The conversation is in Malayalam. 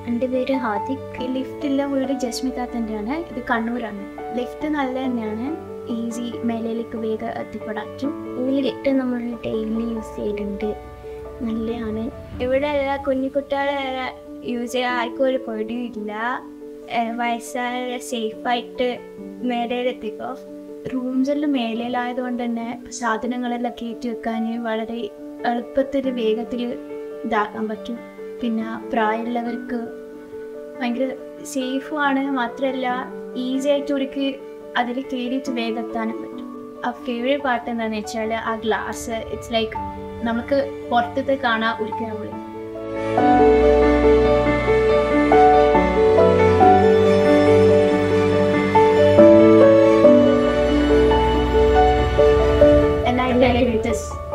എൻ്റെ പേര് ഹാദിക് ഈ ലിഫ്റ്റുള്ള വീട് ജസ്മിതാത്തൻ്റെയാണ് ഇത് കണ്ണൂരാണ് ലിഫ്റ്റ് നല്ല തന്നെയാണ് ഈസി മേലയിലേക്ക് വേഗം എത്തിപ്പെടാൻ പറ്റും ഈ ലിഫ്റ്റ് നമ്മൾ ഡെയിലി യൂസ് ചെയ്യുന്നുണ്ട് നല്ലതാണ് ഇവിടെ എല്ലാ കുഞ്ഞിക്കുട്ടികളെ യൂസ് ചെയ്യാൻ ആർക്കും ഒരു പേടിയില്ല വയസ്സായ സേഫായിട്ട് മേലയിലെത്തിക്കോ റൂംസെല്ലാം മേലയിലായതുകൊണ്ട് തന്നെ സാധനങ്ങളെല്ലാം കയറ്റി വെക്കാൻ വളരെ എളുപ്പത്തിൽ വേഗത്തിൽ ഇതാക്കാൻ പറ്റും പിന്നെ പ്രായമുള്ളവർക്ക് ഭയങ്കര സേഫുമാണ് മാത്രമല്ല ഈസി ആയിട്ട് അവർക്ക് അതിൽ കയറിയിട്ട് വേഗം എത്താനും പറ്റും ആ ഫേവറേറ്റ് പാട്ട് എന്താണെന്ന് വെച്ചാൽ ആ ഗ്ലാസ് ഇറ്റ്സ് ലൈക്ക് നമുക്ക് പുറത്തത്തെ കാണാൻ ഒരിക്കലും നമ്മൾ And I like this.